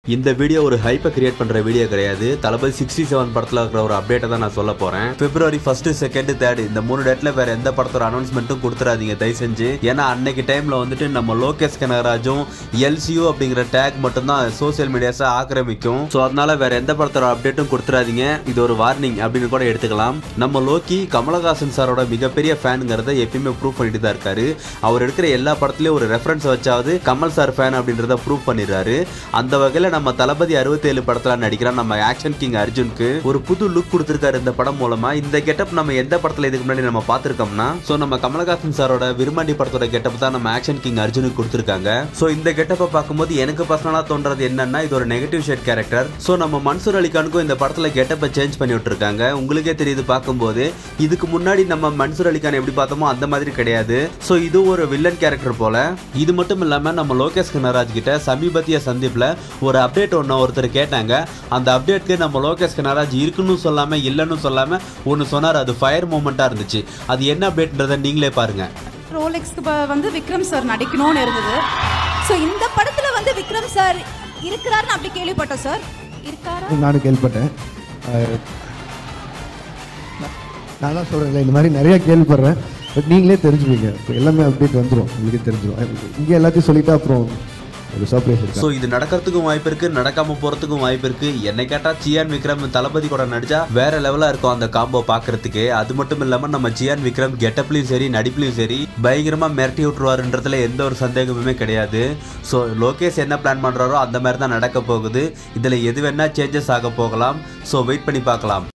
இந்த வீடியோ ஒரு ஹைப்பை கிரியேட் பண்ற வீடியோ கிடையாது தளபதி சிக்ஸ்டி செவன் படத்துல இருக்கிற ஒரு அப்டேட்டை தான் நான் சொல்ல போறேன் பிப்ரவரி ஃபர்ஸ்ட் செகண்ட் தேர்ட் இந்த மூணு டேட்ல வேற எந்த படத்தோட அனௌன்ஸ்மெண்ட்டும் கொடுத்துறாதீங்க தயவு செஞ்சு ஏன்னா அன்னைக்கு டைம்ல வந்துட்டு நம்ம லோகேஷ் கனகராஜும் எல்சியூ அப்படிங்கிற டேக் மட்டும்தான் சோசியல் மீடியாஸை ஆக்கிரமிக்கும் ஸோ அதனால வேற எந்த படத்தோட அப்டேட்டும் கொடுத்துறாதீங்க இது ஒரு வார்னிங் அப்படின்னு கூட எடுத்துக்கலாம் நம்ம லோக்கி கமலஹாசன் சாரோட மிகப்பெரிய ஃபேனுங்கிறத எப்பயுமே ப்ரூவ் பண்ணிட்டு தான் இருக்காரு அவர் எடுக்கிற எல்லா படத்துலயும் ஒரு ரெஃபரன்ஸ் வச்சாவது கமல் சார் ஃபேன் அப்படின்றத ப்ரூவ் பண்ணிடுறாரு அந்த வகையில் நம்ம தளபதி அறுபத்தேழு படத்துல நடிக்கிற நம்ம ஆக்ஷன் கிங் அர்ஜுனுக்கு ஒரு புது லுக் கொடுத்துருக்காரு இந்த படம் மூலமா இந்த கெட்டப் நம்ம எந்த படத்துல இதுக்கு முன்னாடி நம்ம பார்த்திருக்கோம்னா ஸோ நம்ம கமலஹாசன் சாரோட விரும்மாண்டி படத்தோட கெட்டப் தான் நம்ம ஆக்ஷன் கிங் அர்ஜுனுக்கு கொடுத்துருக்காங்க ஸோ இந்த கெட்டப்பை பார்க்கும்போது எனக்கு பர்சனலாக தோன்றது என்னன்னா இது ஒரு நெகட்டிவ் ஷேட் கேரக்டர் ஸோ நம்ம மன்சூர் அலிகானுக்கும் இந்த படத்துல கெட்டப்பை சேஞ்ச் பண்ணி விட்டுருக்காங்க உங்களுக்கே தெரியுது பார்க்கும்போது இதுக்கு முன்னாடி நம்ம மன்சூர் அலிகான் எப்படி பார்த்தோமோ அந்த மாதிரி கிடையாது ஸோ இது ஒரு வில்லன் கேரக்டர் போல இது மட்டும் இல்லாம நம்ம லோகேஷ் கனராஜ் கிட்ட சமீபத்திய சந்திப்புல ஒரு அப்டேட் ஒன்று ஒருத்தர் கேட்டாங்க அந்த அப்டேட்க்கு நம்ம லோகேஷ் கனராஜ் இருக்குன்னு சொல்லாம இல்லைன்னு சொல்லாம ஒன்று சொன்னார் அது ஃபயர் மூமெண்ட்டாக இருந்துச்சு அது என்ன அப்டேட்ன்றதை நீங்களே பாருங்க ரோலெக்ஸ்க்கு ப- வந்து விக்ரம் சார் நடிக்கணும்னு இருந்தது ஸோ இந்த படத்துல வந்து விக்ரம் சார் இருக்கிறாருன்னு அப்படி கேள்விப்பட்டோம் சார் இருக்காரா நானும் கேள்விப்பட்டேன் அஹ், நான் நான் தான் சொல்கிறேன் இந்த மாதிரி நிறைய கேள்விப்படுறேன் பட் நீங்களே தெரிஞ்சுப்பீங்க இப்போ எல்லாமே அப்டேட் வந்துடும் உங்களுக்கே தெரிஞ்சிடும் இங்கே எல்லாத்தையும் சொல்லிட்டா அப்புறம் ஒரு சர்ப்ரைஸ் இருக்கு ஸோ இது நடக்கிறதுக்கும் வாய்ப்பு இருக்கு நடக்காம போறதுக்கும் வாய்ப்பு இருக்கு என்னை கேட்டா சியான் விக்ரம் தளபதி கூட நடிச்சா வேற லெவலா இருக்கும் அந்த காம்போ பாக்குறதுக்கு அது மட்டும் இல்லாம நம்ம சியான் விக்ரம் கெட்டப்லயும் சரி நடிப்புலயும் சரி பயங்கரமா மிரட்டி விட்டுருவாருன்றதுல எந்த ஒரு சந்தேகமுமே கிடையாது ஸோ லோகேஷ் என்ன பிளான் பண்றாரோ அந்த மாதிரி தான் நடக்க போகுது இதுல எது வேணா சேஞ்சஸ் ஆக போகலாம் ஸோ வெயிட் பண்ணி பார்க்கலாம்